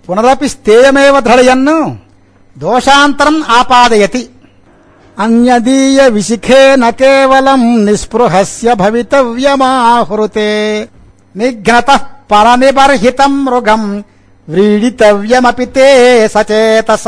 పునరపి స్థేయమేవ దృఢయన్ను దోషాంతరం ఆపాదయతి అన్యదీయ విశిఖే న కేవలం నిస్పృహస్య భవితవ్యమాహృతే నిఘ్నత పరనిబర్హితం మృగం వ్రీడితవ్యమపి తే సచేతస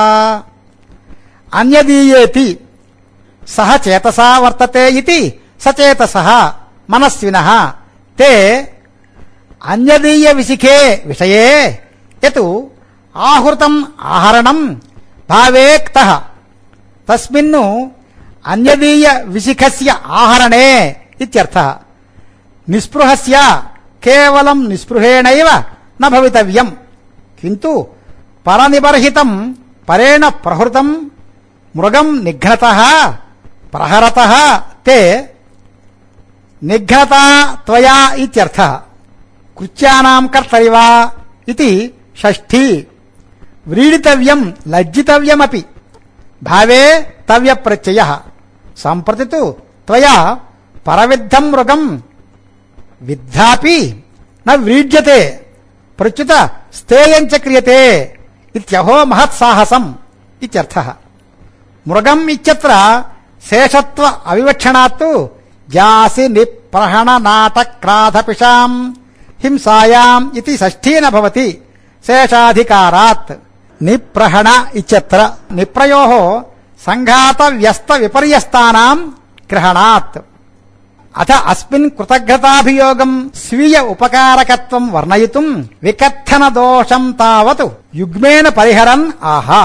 అన్యదీయేతి సహ చేతసా వర్తతే ఇది సచేతస మనస్విన తే అన్యదీయ విశిఖే విషయే యత్ ఆహృతం ఆహరణం భావేక్త తస్మిన్ను అన్యదీయ విశిఖస్య ఆహరణే ఇత్యర్థ నిస్పృహస్య కేవలం నిస్పృహేణైవ న భవితవ్యం కింటు పరనిబర్హితం పరేణ ప్రహృతం మృగం నిఘ్నత ప్రహరత తే నిఘ్నత త్వయా ఇత్యర్థ కృత్యానాం కర్తరివ ఇది షష్ఠీ వ్రీడితవ్యం లజ్జితవ్యమపి భావే తవ్య ప్రత్యయ సంప్రతి తు త్వయా పరవిద్ధం మృగం విద్ధాపి న వ్రీడ్యతే ప్రత్యుత స్థేయంచ క్రియతే ఇత్యహో మహత్సాహసం ఇత్యర్థ మృగం ఇత్యత్ర శేషత్వ అవివక్షణాత్తు జాసి నిప్రహణ నాటక్రాధపిషాం హింసాయాం ఇది షష్ఠీన భవతి శేషాధికారాత్ నిప్రహణ ఇత్యత్ర నిప్రయో సంఘాత వ్యస్త విపర్యస్తానాం గ్రహణాత్ అథ అస్మిన్ కృతజ్ఞతాభియోగం స్వీయ ఉపకారకత్వం వర్ణయితుం వికథన దోషం తావత్ యుగ్మేన పరిహరన్ ఆహా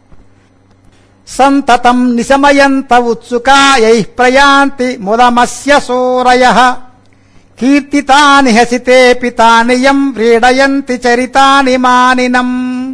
సంతతం నిశమయంత ఉత్సుకాయై ప్రయాంతి ముదమస్య సూరయ కీర్తితాని హసితేపి తానియం వ్రీడయంతి చరితాని మానినం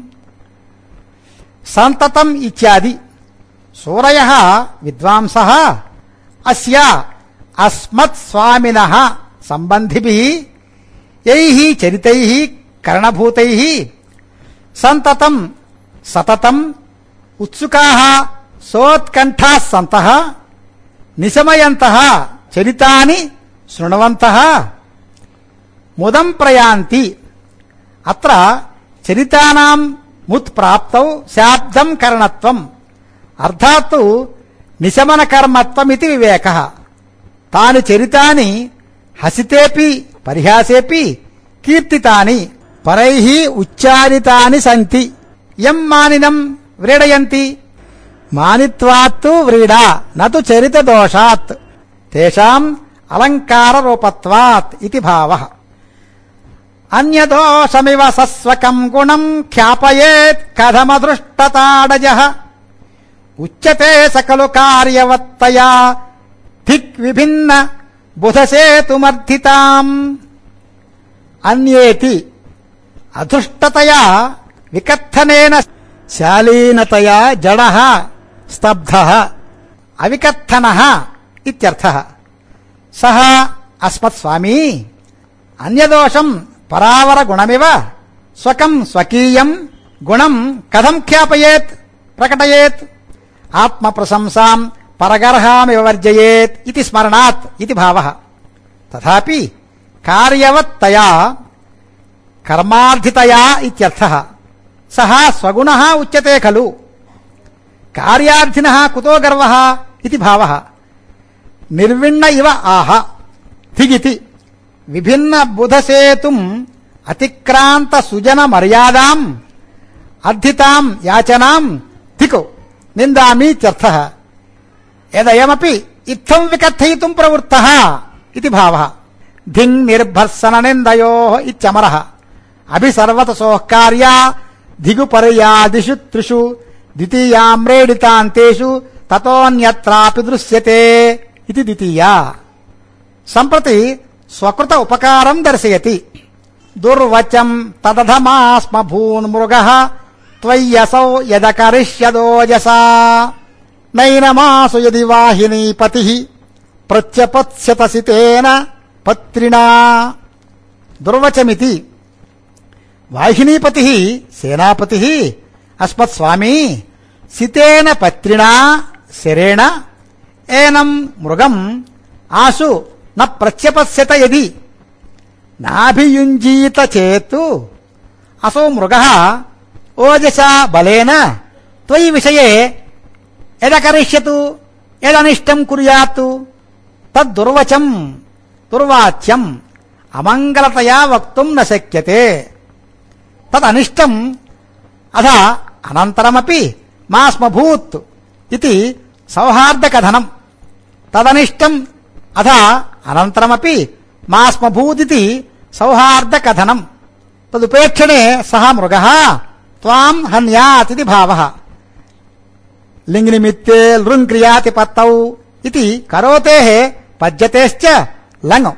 సంతతం ఇత్యాది సూరయ విద్వాంస అస్య అస్మత్ స్వామిన సంబంధిభి యై చరితై కరణభూతై సంతతం సతతం ఉత్సుకా సోత్కంఠా సంత నిశమయంత చరితాని శృణవంత ముదం ప్రయాంతి అత్ర చరితానాం ముత్ ప్రాప్తౌ శాబ్దం కరణత్వం అర్థాత్తు నిశమన కర్మత్వమితి వివేక తాని చరితాని హసితేపి పరిహాసేపి కీర్తితాని పరై ఉచ్చారితాని సంతి యం మానినం వ్రీడయంతి మానిత్వాత్తు వ్రీడా నతు చరిత దోషాత్ తేషాం అలంకార రూపత్వాత్ ఇది భావ అన్యదోషమివ సస్వకం గుణం ఖ్యాపయేత్ కథమదృష్టతాడజ ఉచ్యతే సకలు కార్యవత్తయా ధిక్ విభిన్న బుధసేతుమర్థితాం అన్యేతి అధృష్టతయా వికథనేన శాలీనతయా జడ స్తబ్ధ అవికథన ఇత్యర్థ సహ అస్మత్స్వామీ అన్యదోషం పరావర గుణమివ స్వకం స్వకీయం గుణం కథం ఖ్యాపయేత్ ప్రకటయేత్ ఆత్మ ప్రశంసాం పరగర్హామివ వర్జయేత్ ఇది స్మరణాత్ ఇది భావ తథాపి కార్యవత్తయా కర్మార్థితయా ఇత్యర్థ సహ స్వగుణ ఉచ్యతే ఖలు కార్యార్థిన కుతో గర్వ ఇది భావ నిర్విణ్ణ ఇవ ఆహ ధిగితి విభిన్న బుధసేతుం అతిక్రాంత సుజన మర్యాదాం అర్థితాం యాచనాం ధికు నిందామి చర్థ యదయమపి ఇత్థం వికథయితుం ప్రవృత్త ఇది భావ ధింగ్ నిర్భర్సన నిందయో ఇత్యమర అభిసర్వతసోఃకార్యా దిగుపర్యాదిషు త్రిషు ద్వితీయామ్రేడితాంతేషు తతోన్యత్రాపి దృశ్యతే ఇది ద్వితీయా సంప్రతి స్వకృత ఉపకారం దర్శయతి దుర్వచం తదధమాస్మ భూన్మృగ త్వయ్యసౌ యదకరిష్యదోజసా నైనమాసు యది వాహినీపతి ప్రత్యపత్స్యతసితేన పత్రిణా దుర్వచమితి వాహినీపతి సేనాపతి అస్మత్స్వామీ సితేన పత్రిణా శరేణ ఏనం మృగం ఆసు న ప్రత్యపశ్యత యది నాభియుంజీత చేతు అసౌ మృగ ఓజసా బలేన త్వయి విషయే ఎదకరిష్యతు ఎదనిష్టం కుర్యాత్ తద్దుర్వచం దుర్వాచ్యం అమంగళతయా వక్తుం న శక్యతే తదనిష్టం అథ అనంతరమపి మాస్మభూత్ ఇది సౌహార్దకథనం తదనిష్టం అథ అనంతరమపి మాస్మభూతితి సౌహార్దకథనం తదుపేక్షణే సహ మృగ త్వాం హన్యాతిది భావ లింగినిమిత్తే లృంక్రియాతి పత్తౌ ఇది కరోతే పద్యతేశ్చ లంగం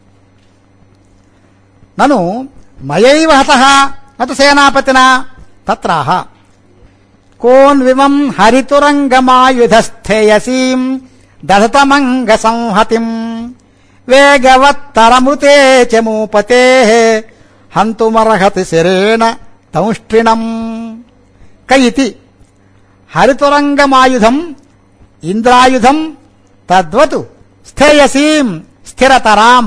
నను మయైవ హతః నతు సేనాపతినా తత్రాహ కోన్విమం హరితురంగమాయుధస్థేయసీం దధతమంగ సంహతిం వేగవత్తరమృతే చమూపతే హంతుమర్హతి శరేణ తంష్ట్రిణం కయితి హరితురంగమాయుధం ఇంద్రాయుధం తద్వతు స్థేయసీం స్థిరతరాం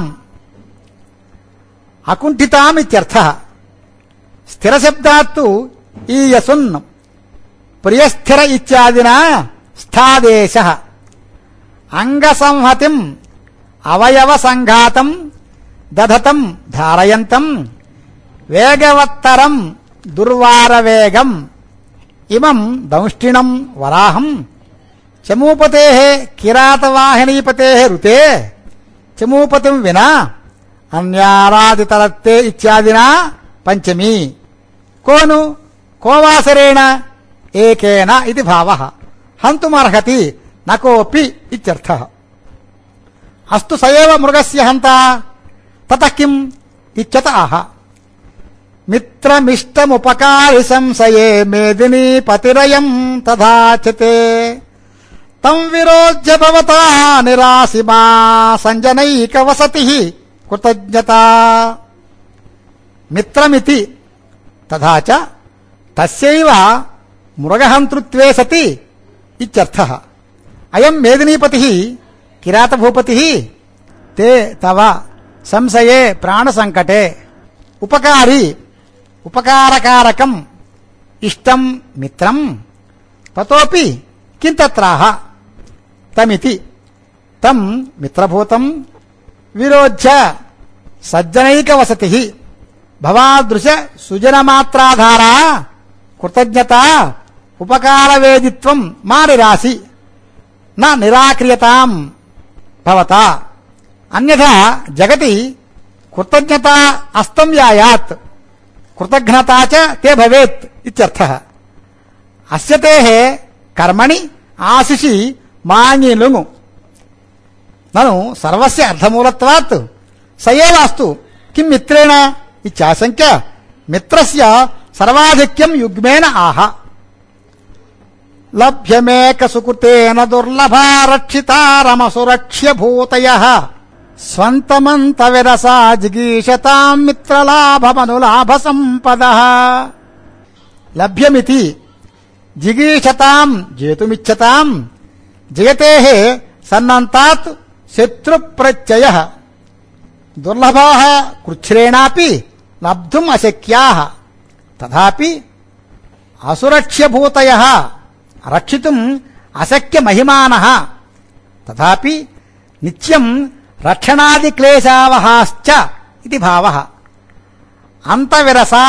అకుంఠితామిత్యర్థ స్థిరశబ్దాత్తు ఈయసున్ ప్రియస్థిర ఇత్యాదినా స్థాదేశ అంగసంహతిం అవయవ సంఘాతం దధతం ధారయంతం వేగవత్తరం దుర్వారవేగం ఇమం దంష్టిణం వరాహం చమూపతే కిరాతవాహినీపతే రుతే చమూపతిం వినా అన్యారాదితరత్తే ఇత్యాదినా పంచమి కోను కోవాసరేణ ఏకేన ఇది భావ హంతుమర్హతి నకోపి ఇత్యర్థ అస్తు సయేవ మృగస్య హంత తతః కిం ఇచ్చత ఆహ మిత్రమిష్టముపకారి సంశయే మేదినీ పతిరయం తథాచతే తం విరోధ్య భవతా నిరాసిమా సంజనైక వసతి కృతజ్ఞత మిత్రమితి తథా చ తస్యైవ మృగహంతృత్వే సతి ఇత్యర్థః అయం మేదినీపతి కిరాతభూపతి తే తవ సంశయే ప్రాణసంకటే ఉపకారి ఉపకారకారకం ఇష్టం మిత్రం తతోపి కింతత్రాహ తమితి తం మిత్రభూతం విరోధ్య సజ్జనైక వసతి భవాదృశ సుజనమాత్రాధారా కృతజ్ఞత ఉపకారవేదిత్వం మా నిరాసి నా నిరాక్రియతాం భవతా అన్యథా జగతి కృతజ్ఞత అస్తం యాయాత్ కృతజ్ఞతా చ తే భవేత్ ఇత్యర్థః అస్య తేః కర్మణి ఆశిషి మాంగిలుంగు నను సర్వస్య అర్థమూలత్వాత్ సయేవాస్తు కిం మిత్రేణ ఇత్యాశంక్య మిత్రస్య సర్వాధిక్యం యుగ్మేన ఆహ లభ్యమేక సుకృతేన దుర్లభా రక్షితారమసురక్ష్య భూతయ స్వంతమంత విరసా జిగీషతాం మిత్రలాభమనులాభ సంపద లభ్యమితి జిగీషతాం జేతుమిచ్చతాం జయతే సన్నంతాత్ శత్రుప్రత్యయ దుర్లభా కృచ్ఛ్రేణాపి లబ్ధుం అశక్యా తథాపి అసురక్ష్యభూతయ రక్షితుం అశక్య మహిమాన తథాపి నిత్యం రక్షణాది క్లేశావహాశ్చ ఇది భావ అంతవిరసా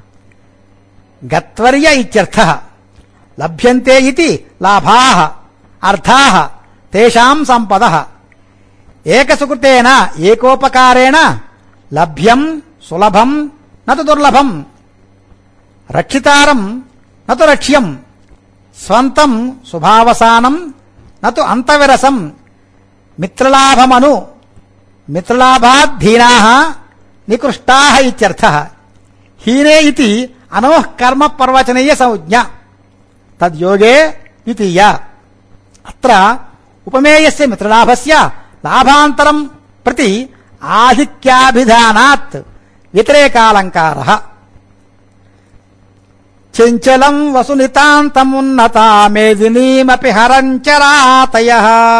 గత్వర్య ఇత్యర్థ లభ్యంతే ఇది లాభా అర్థా తేషాం సంపద ఏకసుకృతేన ఏకోపకారేణ లభ్యం సులభం నతు దుర్లభం రక్షితారం నతు రక్ష్యం స్వంతం శుభావసానం నతు అంతవిరసం మిత్రలాభమను మిత్రలాభాద్ధీనా నికృష్టా ఇత్యర్థ హీనే ఇది అనోః కర్మ పర్వచనీయ సంజ్ఞ తద్యోగే ద్వితీయ అత్ర ఉపమేయస్య మిత్రలాభస్య లాభాంతరం ప్రతి ఆధిక్యాభిధానాత్ వ్యతిరేకాలంకార చంచలం వసునితాంతమున్నతా మేదినీమపి హరంచరాతయ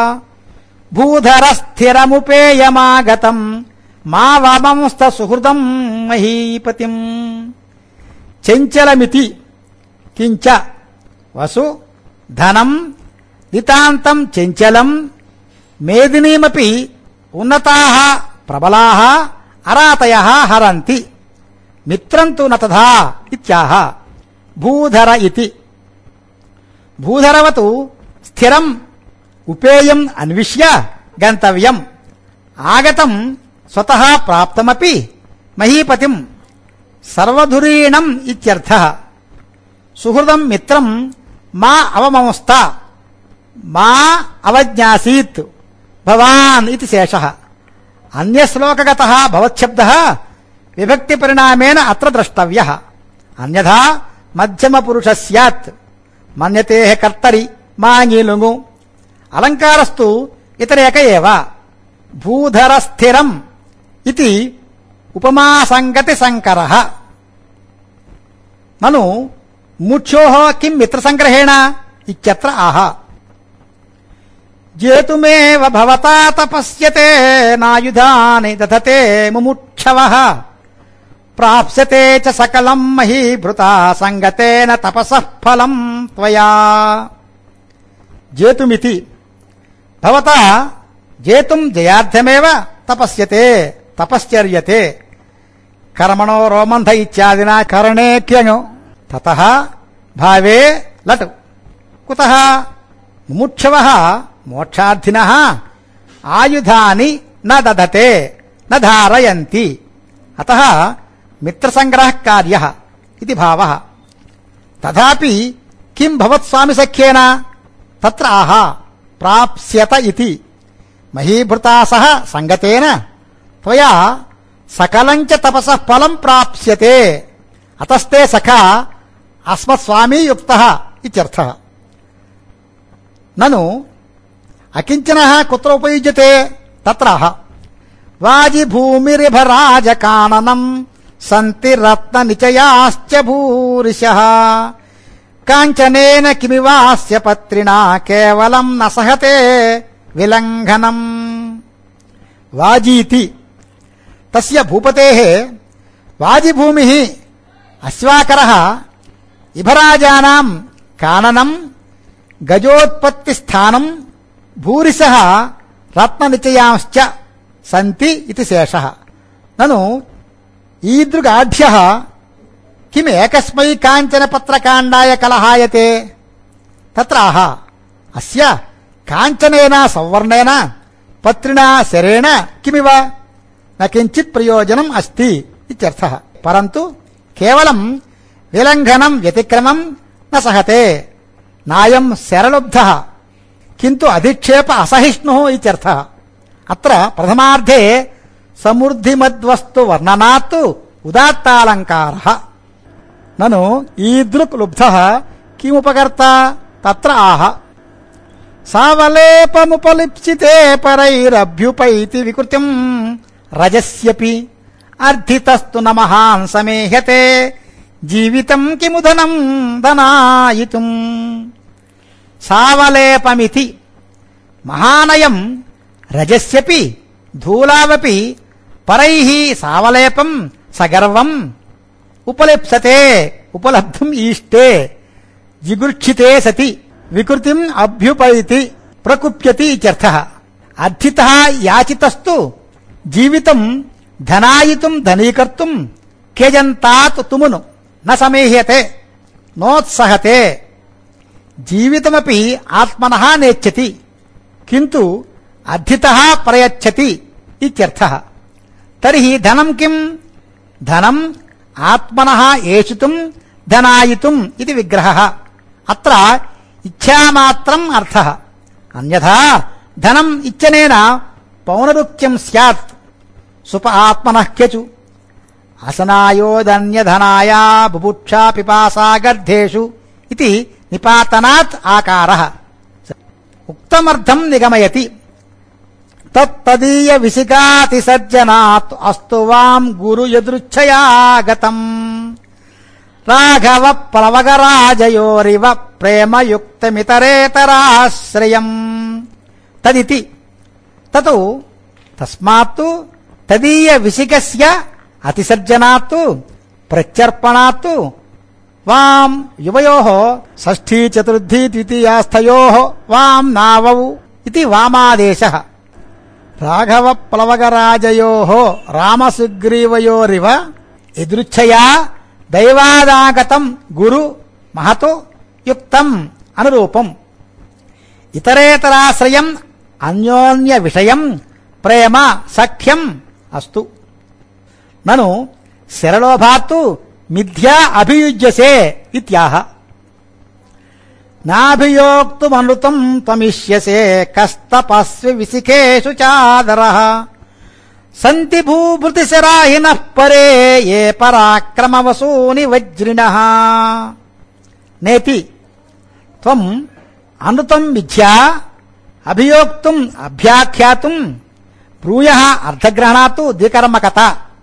భూధరస్థిరముపేయమాగతం మా వమంస్త సుహృదం మహీపతిం చంచలమితి కించ వసు ధనం నితాంతం చంచలం మేదినీమపి ఉన్నతా ప్రబలా అరాతయ హరంతి మిత్రం తు నతథా ఇత్యాహ భూధర ఇతి భూధరవతు స్థిరం ఉపేయం అన్విష్య గంతవ్యం ఆగతం స్వతః ప్రాప్తమపి మహీపతిం సర్వధురీణం ఇత్యర్థ సుహృదం మిత్రం మా అవమమస్త మా అవజ్ఞాసీత్ భవాన్ ఇది శేష అన్యశ్లోకగత భవచ్చబ్ద విభక్తి పరిణామేన అత్ర ద్రష్టవ్య అన్యథా మధ్యమ పురుష స్యాత్ మన్యతే కర్తరి మాంగీలుంగు అలంకారస్తు ఇతరేక ఏవ భూధర స్థిరం ఇది ఉపమాసంగతి సంకర నను ముఖ్యో కిం మిత్రసంగ్రహేణ ఇత్యత్ర ఆహ జేతుమేవ భవతా తపస్యతే నాయుధాని దధతే ముముక్షవ ప్రాప్స్యతే చ సకలం మహీభృత సంగతేన తపసః ఫలం త్వయా జేతుమితి భవత జేతుం జయార్థమేవ తపస్యతే తపశ్చర్యతే కర్మణో రోమంధ ఇత్యాదినా కరణేత్యను తతః భావే లట్ కుతః ముముక్షవः మోక్షార్థినः ఆయుధాని న దదతే న ధారయంతి అతः మిత్రసంగ్రహः కార్యः ఇది భావः తథాపి కిం భవత్స్వామి సఖ్యేన తత్ర ఆహ ప్రాప్స్యత ఇతి మహీభృతా సహ సంగతేన త్వయా సకలంచ తపసః ఫలం ప్రాప్స్యతే అతస్తే సఖా అస్మత్స్వామీ యుక్తః ఇత్యర్థः నను అకించనः కుత్ర ఉపయుజ్యతే తత్రాహ వాజిభూమిరిభరాజకాననం సంతి రత్న నిచయాశ్చ భూరిశః కాంచనేన కిమివాస్య పత్రిణా కేవలం న సహతే విలంఘనం వాజీతి తస్య భూపతేః వాజిభూమిః అశ్వాకరः ఇభరాజానాం కాననం గజోత్పత్తి స్థానం భూరిశః రత్ననిచయాంశ్చ సంతి ఇది శేషः నను ఈదృగాఢ్యः కిం ఏకస్మై కాంచన పత్రకాండాయ కలహాయతే తత్ర ఆహ అస్య కాంచనేన సౌవర్ణేన పత్రిణా శరేణ కిమివ న కించిత్ ప్రయోజనం అస్తి ఇత్యర్థः పరంతు కేవలం విలంఘనం వ్యతిక్రమం న సహతే నాయం శరలుబ్ధः కింటు అధిక్షేప అసహిష్ణుः ఇత్యర్థः అత్ర ప్రథమార్థే సమృద్ధిమద్వస్తు వర్ణనాత్ ఉదాత్తాలంకారः నను ఈదృక్ లుబ్ధः కిముపకర్త తత్ర ఆహ సావలేపముపలిప్సితే పరైరభ్యుపైతి వికృతిం రజస్యపి అర్థితస్తు న మహాన్ సమేహ్యతే జీవితం కిముధనం ధనాయితుం సావలేపమితి మహానయం రజస్యపి ధూలావపి పరైః సావలేపం సగర్వం ఉపలిప్సతే ఉపలబ్ధుం ఈష్టే జిగుర్క్షితే సతి వికృతిం అభ్యుపైతి ప్రకుప్యతి ఇత్యర్థః అర్థితః యాచితస్తు జీవితం ధనాయితుం ధనీకర్తుం ఖ్యజంతాత్ తుమును న సమేహ్యతే నోత్సహతే జీవితమపి ఆత్మనః నేచ్చతి కింటు అర్థితః ప్రయచ్చతి ఇత్యర్థః తర్హి ధనం కిం ధనం ఆత్మనః ఏషితుం ధనాయితుం ఇది విగ్రహः అత్ర ఇచ్ఛామాత్రం అర్థः అన్యథా ధనం ఇచ్చనేన పౌనరుక్త్యం స్యాత్ సుప ఆత్మనః క్యచు అసనాయోదన్యధనాయా బుభుక్షా పిపాసా గర్ధేషు ఇది నిపాతనాత్ ఆకారः ఉక్తమర్థం నిగమయతి తత్తదీయ విసికాతిసర్జనాత్ అస్తు వాం గురు యదృచ్ఛయాగతం రాఘవ ప్లవగరాజయోరివ ప్రేమయుక్తమితరేతరాశ్రయం తదితి తతు తస్మాత్ తదీయ విసికస్య అతిసర్జనాత్ ప్రత్యర్పణాత్ వాం యువయోः షష్ఠీ చతుర్థీ ద్వితీయాస్థయోः వాం నావౌ ఇది వామాదేశः రాఘవ ప్లవగరాజయోः రామసుగ్రీవయోరివ ఎదృచ్ఛయా దైవాదాగతం గురు మహతో యుక్తం అనురూపం ఇతరేతరాశ్రయం అన్యోన్య విషయం ప్రేమ సఖ్యం అస్తు నను శరలోభాత్తు మిథ్యా అభియుజ్యసే ఇత్యాహ నాభియోక్తుమనృతం త్వమిష్యసే కస్తపస్వి విసిఖేషు చాదర సంతి భూభృతిశరాహిన పరే ఏ పరాక్రమవసూని వజ్రిణ నేతి త్వం అనృతం మిథ్యా అభియోక్తుం అభ్యాఖ్యాతుం బ్రూయ అర్థగ్రహణాత్ ద్వికర్మకత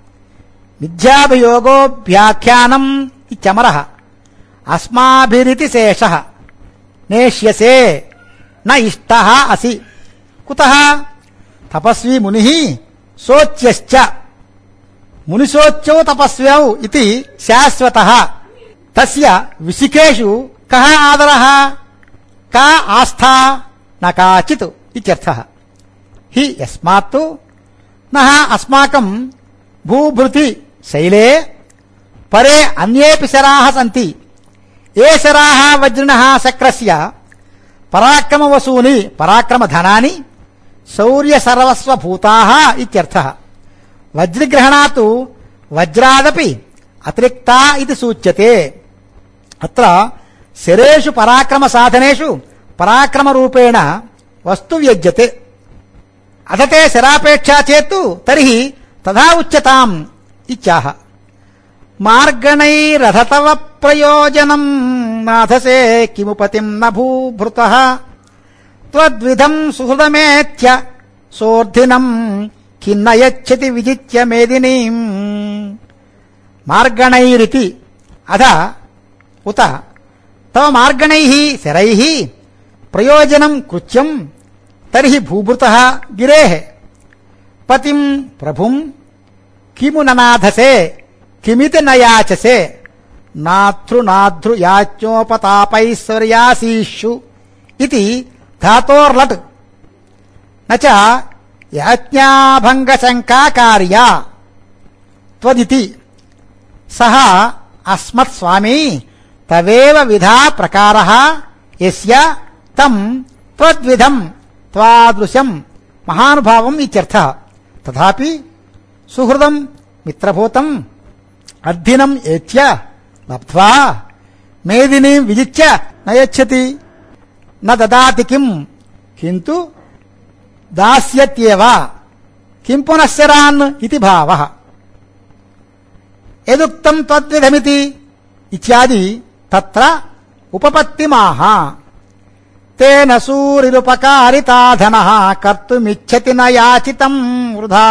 మిథ్యాభియోగోభ్యాఖ్యానం ఇత్యమర అస్మాభిరితి శేష నేష్యసే న ఇష్ట అసి కుత తపస్వీ ముని సోచ్యశ్చ మునిసోచ్యౌ తపస్వ్యౌ ఇది శాశ్వత తస్య విశిఖేషు కః ఆదరः కా ఆస్థా న కాచిత్ ఇత్యర్థः హి యస్మాత్తు నః అస్మాకం భూభృతి శైలే పరే అన్యేపి శరాः సంతి ఏ శరాः వజ్రిణः శక్రస్య పరాక్రమవసూని పరాక్రమధనాని శౌర్యసర్వస్వభూతాः ఇత్యర్థः వజ్రగ్రహణాత్ వజ్రాదపి అతిరిక్తా ఇది సూచ్యతే అత్ర శరేషు పరాక్రమ సాధనేషు పరాక్రమ రూపేణ వస్తు వ్యజ్యతే అదతే శరాపేక్షా చేత్తు తర్హి తథా ఉచ్యతాం ఇత్యాహ మార్గణైరథతవ ప్రయోజనం నాథసే కిముపతిం న భూభృత త్వద్విధం సుహృదమేత్య సోర్ధినం ఖిన్నయచ్చతి విజిత్య మేదినీం మార్గణైరితి అధ ఉత తవ మార్గణైః శరైః ప్రయోజనం కృత్యం తర్హి భూభృతः గిరేः పతిం ప్రభుం కిము ననాథసే కిమితి నయాచసే నాతృ నాధృ యాచ్యోపతాపైశ్వర్యాసీషు ఇది ధాతోర్లట్ నచ యాజ్ఞాభంగశంకా కార్యా త్వదితి సహ అస్మత్ స్వామి తవేవ విధా ప్రకార యస్య తం త్వద్విధం త్వాదృశం మహానుభావం ఇత్యర్థ తథాపి సుహృదం మిత్రభూతం అద్దినం ఏత్య లబ్ధ్వా మేదినీం విజిత్య నయచ్చతి న దదాతి కిం కింటు దాస్యత్యేవ కిం పునశ్చరాన్ ఇది భావః యదుక్తం తద్విధమితి ఇత్యాది తత్ర ఉపపత్తిమాహ తేన సూరిరుపకారితాధన కర్తుమిచ్చతి న యాచితం వృధా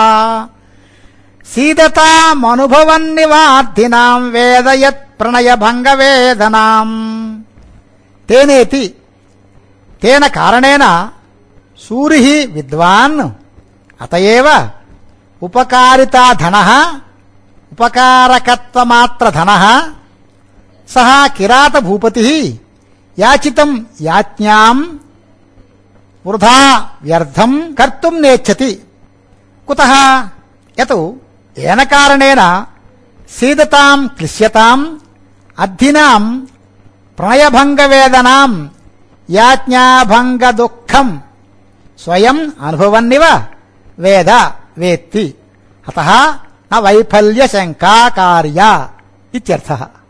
సీదతామనుభవన్నివార్థినాం వేదయత్ ప్రణయ భంగవేదనాం తేనేతి తేన కారణేన సూరి విద్వాన్ అతయేవ ఉపకారితాధన ఉపకారకత్వమాత్రధన సహ కిరాత భూపతి యాచితం యాజ్ఞాం వృధా వ్యర్థం కర్తుం నేచ్చతి కుతః యత్ ఏన కారణేన సీదతాం క్లిశ్యతాం అద్ధినాం ప్రణయభంగవేదనాం యాజ్ఞాభంగ దుఃఖం స్వయం అనుభవన్నివ వేద వేత్తి అత న వైఫల్య శంకా కార్య ఇత్యర్థః